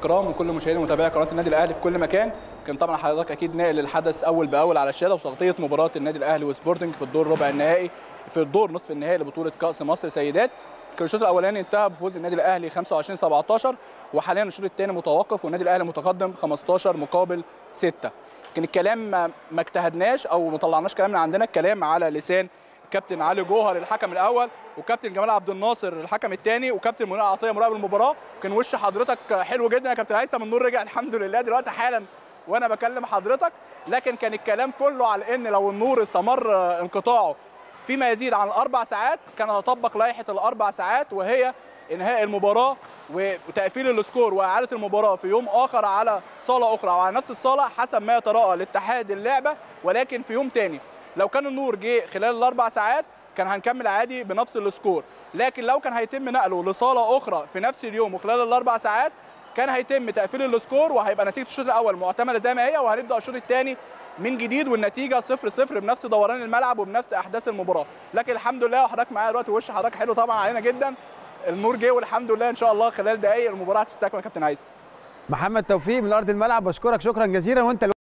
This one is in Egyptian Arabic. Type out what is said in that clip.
الكرام وكل مشاهدي ومتابعي قناه النادي الاهلي في كل مكان كان طبعا حضرتك اكيد ناقل الحدث اول باول على الشاشه وتغطيه مباراه النادي الاهلي وسبورتنج في الدور ربع النهائي في الدور نصف النهائي لبطوله كاس مصر سيدات كان الشوط الاولاني انتهى بفوز النادي الاهلي 25 17 وحاليا الشوط الثاني متوقف والنادي الاهلي متقدم 15 مقابل 6 كان الكلام ما ما اجتهدناش او ما طلعناش كلام من عندنا الكلام على لسان كابتن علي جوهر الحكم الاول وكابتن جمال عبد الناصر الحكم الثاني وكابتن منى عطيه مراقب المباراه كان وش حضرتك حلو جدا يا كابتن هيثم النور رجع الحمد لله دلوقتي حالا وانا بكلم حضرتك لكن كان الكلام كله على ان لو النور استمر انقطاعه فيما يزيد عن الاربع ساعات كان هتطبق لائحه الاربع ساعات وهي انهاء المباراه وتقفيل السكور واعاده المباراه في يوم اخر على صاله اخرى او على نفس الصاله حسب ما يتراءى لاتحاد اللعبه ولكن في يوم تاني لو كان النور جه خلال الاربع ساعات كان هنكمل عادي بنفس السكور لكن لو كان هيتم نقله لصاله اخرى في نفس اليوم وخلال الاربع ساعات كان هيتم تقفيل السكور وهيبقى نتيجه الشوط الاول معتمده زي ما هي وهنبدا الشوط الثاني من جديد والنتيجه 0 0 بنفس دوران الملعب وبنفس احداث المباراه لكن الحمد لله وحضرتك معايا دلوقتي وش حضرتك حلو طبعا علينا جدا النور جه والحمد لله ان شاء الله خلال دقائق المباراه هتستكمل يا كابتن هيثم محمد توفيق من ارض الملعب بشكرك شكرا جزيلا وانت